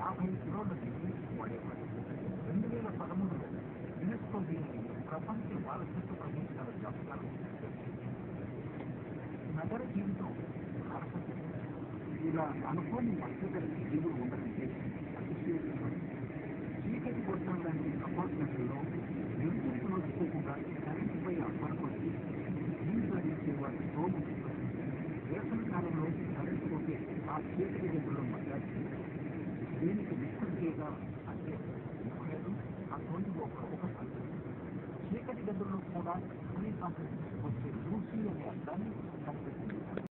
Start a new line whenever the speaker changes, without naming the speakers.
యాభై కిలోల నీటిని వాడేవారు రెండు వేల పదమూడులో యునెస్కో దీనిని ప్రపంచ వారసత్వ ప్రదేశాల జాబితాలో చేర్చింది నగర జీవితం భారతదేశం
ఇలా అనుకోని మధ్యతర జీవులు ఉండకంటే అతిశయోక్తి చీకటి కొట్టడం లాంటి అపార్ట్మెంట్లలో వెలుతురుకు నోచుకోకుండా కరెంటుపై ఆధారపడి నీళ్లు అందించే వారి తోడు వేసవి కాలంలో కరెంటు పోతే ఆ చీకటి గదుల్లో మధ్యాహ్నం దీనికి నిష్పత్తిగా
అంటే లేదు అటువంటి ఒక ప్రముఖ సంగతి చీకటి గదుల్లో కూడా సూర్యకాంతి వచ్చే లూసీ అనే అర్థాన్ని కనిపెట్టింది